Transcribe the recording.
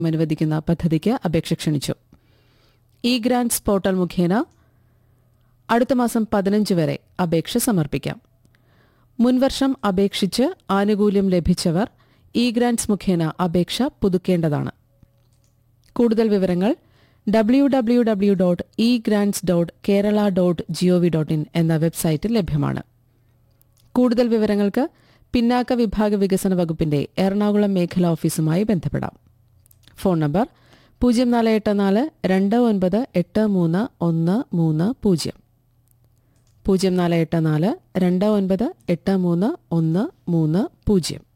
അനുവദിക്കുന്ന പദ്ധതിക്ക് അപേക്ഷ ക്ഷണിച്ചു ഇ ഗ്രാന്റ്സ് പോർട്ടൽ മുഖേന അടുത്ത മാസം പതിനഞ്ച് വരെ അപേക്ഷ സമർപ്പിക്കാം മുൻവർഷം അപേക്ഷിച്ച് ആനുകൂല്യം ലഭിച്ചവർ ഇ ഗ്രാന്റ്സ് മുഖേന അപേക്ഷ പുതുക്കേണ്ടതാണ് കൂടുതൽ വിവരങ്ങൾ W W W dot e grants dot Kerala dot gov dot in എന്ന വെബ്സൈറ്റിൽ ലഭ്യമാണ് കൂടുതൽ വിവരങ്ങൾക്ക് പിന്നാക്ക വിഭാഗ വികസന വകുപ്പിന്റെ എറണാകുളം മേഖലാ ഓഫീസുമായി ബന്ധപ്പെടാം ഫോൺ നമ്പർ പൂജ്യം നാല് എട്ട് നാല് രണ്ട് ഒൻപത് എട്ട് മൂന്ന് ഒന്ന് മൂന്ന് പൂജ്യം പൂജ്യം നാല് എട്ട് നാല് രണ്ട് ഒൻപത് എട്ട് മൂന്ന് ഒന്ന് മൂന്ന് പൂജ്യം